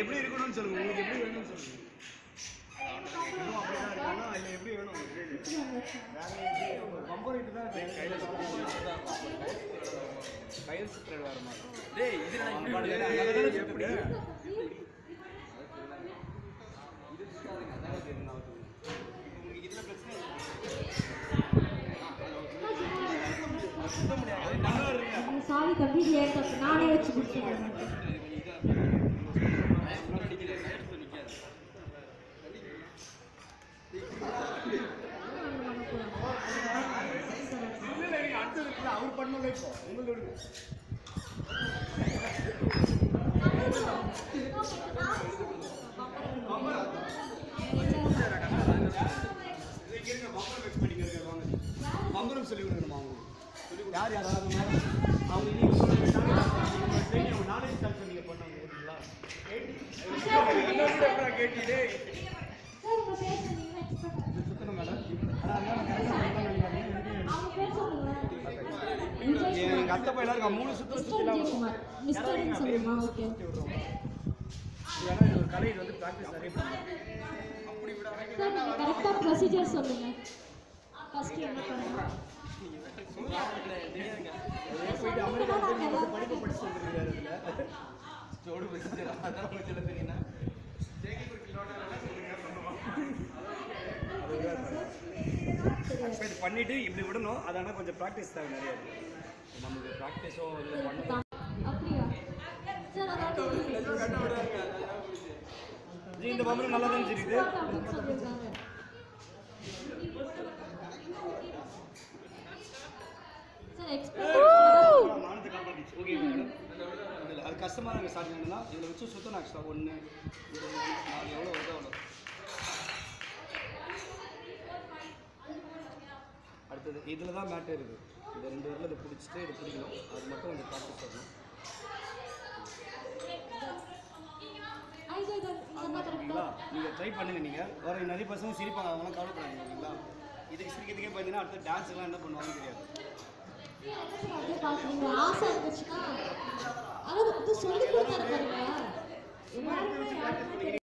எப்படி இருக்கணும்னு சொல்லுங்க உங்களுக்கு எப்படி வேணும்னு சொல்லுங்க இன்னும் அப்படிதான் இருக்கானா இல்லை எப்படி வேணும் கம்பெனிட்டு தான் கையில் கையில் சுற்றுறது வர மாதிரி டேய் இது நான் இப்படி பாருங்க, விடுறேன். அங்கே தானே எப்படி சுத்துது. சாரி தம்பி இது என் தப்பு நானே வச்சு கொடுத்துருவேன் இல்லை, இல்லை, நீங்க அடுத்தது இருக்குல்ல, அவர் பண்ணல இப்போ உங்களுக்கு விடுங்க இதை இங்க இருங்க, பம்பரம் fix பண்ணிக்கிறீங்க, வாங்க. பம்பரம் சொல்லி கொடுக்கணுமா அவங்களுக்கு யார் யார் அவங்க மேல? அவங்க நீங்க சொல்லுங்க, நானே training, அவங்க நானே start பண்ணி பண்ணாங்க, ஓகேங்களா? கேட்டீங்களே. சார் உங்க பேர் சொன்னீங்கன்னா எக்ஸ்பர்ட் இது சுத்தணும் மேடம். ஆனா, அதெல்லாம் நான் correct ஆ பண்ண மாட்டேன். அவங்க பேர் சொல்லுங்க எங்க அத்தை பையனா இருக்கான் மூணு சுத்து மிஸ்டர் சுத்திலாம் விஜயகுமார் மிஸ்டர்னு சொல்லுமா ஓகே ஏன்னா இது ஒரு கலை இது வந்து ப்ராக்டிஸ் நிறைய பண்ணுவோம். சார் நீங்கள் கரெக்டாக ப்ரொசீஜர் சொல்லுங்க ஃபர்ஸ்ட் என்ன பண்ணணும் போயிட்டு அமெரிக்கா போய் நீங்க வந்து படிப்பு படிச்சு வந்துருக்காரு இதுல ஜோடு வச்சுட்டு அதான் உங்களுக்கு சொல்ல தெரியும்னா இது பண்ணிட்டு இப்படி விடணும் அது ஆனால் கொஞ்சம் ப்ராக்டிஸ் தேவை நிறைய இருக்கு. நமக்கு ப்ராக்டிஸோ இல்லை பண்ண அப்படியா சார் அதாவது ஜி இந்த பம்பரம் நல்லா தான் தெரியுது அப்படின்னு சொல்லியிருக்காங்க சார் எக்ஸ்பர்ட் மானத்தை காப்பாத்திச்சு ஓகே மேடம் இல்லை அது கஷ்டமாக நாங்கள் ஸ்டார்ட் பண்ணா இதில் வச்சு சுத்தணும் ஆக்சுவலாக ஒன்று ரெண்டு மூணு நாலு எவ்வளோ வருதோ அவ்வளோ அடுத்தது இதில் தான் மேட்டே இருக்குது இந்த ரெண்டு வரல இதை பிடிச்சிட்டு இதை பிடிக்கணும் அது மட்டும் கொஞ்சம் ப்ராக்டிஸ் பண்ணணும் ஐயா இது இதெல்லாம் ஓகேங்களா கரெக்டாக நீங்கள் ட்ரை பண்ணுங்க நீங்கள் வர நிறைய பசங்க சிரிப்பாங்க அவங்களாம் கவலைப்படாதீங்க ஓகேங்களா இதுக்கு சிரிக்கிறதுக்கே பார்த்தீங்கன்னா அடுத்த டான்ஸ்லாம் என்ன பண்ணுவாங்கன்னு தெரியாது அப்படியே பார்க்குறீங்க ஆசை இருந்துச்சுன்னா அதாவது இது சொல்லி கொடுத்தாரு பாருங்க எல்லாருமே யாருக்குமே